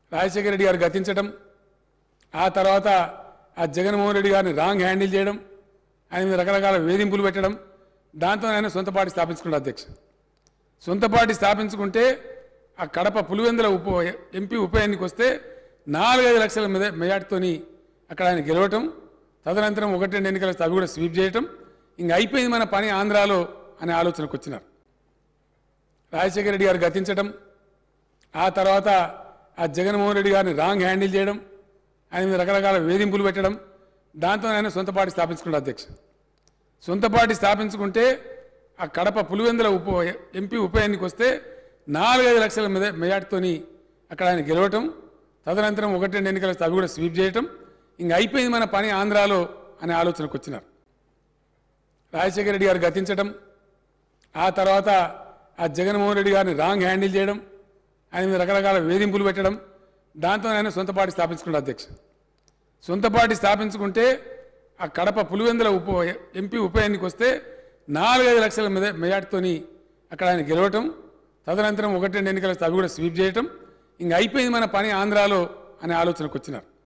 రాజశేఖర రెడ్డి గారు గతించడం ఆ తర్వాత ఆ జగన్మోహన్ రెడ్డి గారిని రాంగ్ హ్యాండిల్ చేయడం ఆయన మీద రకరకాల వేధింపులు పెట్టడం దాంతో ఆయన సొంత పార్టీ స్థాపించుకున్నాడు అధ్యక్ష సొంత పార్టీ స్థాపించుకుంటే ఆ కడప పులివెందుల ఉప ఎంపీ ఉప ఎన్నిక వస్తే నాలుగైదు లక్షల మెద మెజార్టీతోని అక్కడ ఆయన గెలవటం తదనంతరం ఒకటి రెండు ఎన్నికల అవి కూడా స్వీప్ చేయటం ఇంక అయిపోయింది మన పని ఆంధ్రాలో అనే ఆలోచనకు వచ్చినారు రాజశేఖర రెడ్డి గారు గతించడం ఆ తర్వాత ఆ జగన్మోహన్ రెడ్డి గారిని రాంగ్ హ్యాండిల్ చేయడం ఆయన మీద రకరకాల వేధింపులు పెట్టడం దాంతో ఆయన సొంత పార్టీ స్థాపించుకున్నాడు అధ్యక్ష సొంత పార్టీ స్థాపించుకుంటే ఆ కడప పులివెందుల ఉప ఎంపీ ఉప ఎన్నిక వస్తే నాలుగైదు లక్షల మెద మెజార్టీతోని అక్కడ ఆయన గెలవటం తదనంతరం ఒకటి రెండు ఎన్నికల అవి కూడా స్వీప్ చేయటం ఇంక అయిపోయింది మన పని ఆంధ్రాలో అనే ఆలోచనకు వచ్చినారు రాజశేఖర రెడ్డి గారు గతించడం ఆ తర్వాత ఆ జగన్మోహన్ రెడ్డి గారిని రాంగ్ హ్యాండిల్ చేయడం ఆయన మీద రకరకాల వేధింపులు పెట్టడం దాంతో ఆయన సొంత పార్టీ స్థాపించుకున్నాడు అధ్యక్ష సొంత పార్టీ స్థాపించుకుంటే ఆ కడప పులివెందుల ఉప ఎంపీ ఉప ఎన్నిక వస్తే నాలుగైదు లక్షల మెద మెజార్టీతోని అక్కడ ఆయన గెలవటం తదనంతరం ఒకటి రెండు ఎన్నికల అవి కూడా స్వీప్ చేయటం ఇంక అయిపోయింది మన పని ఆంధ్రాలో అనే ఆలోచనకు వచ్చినారు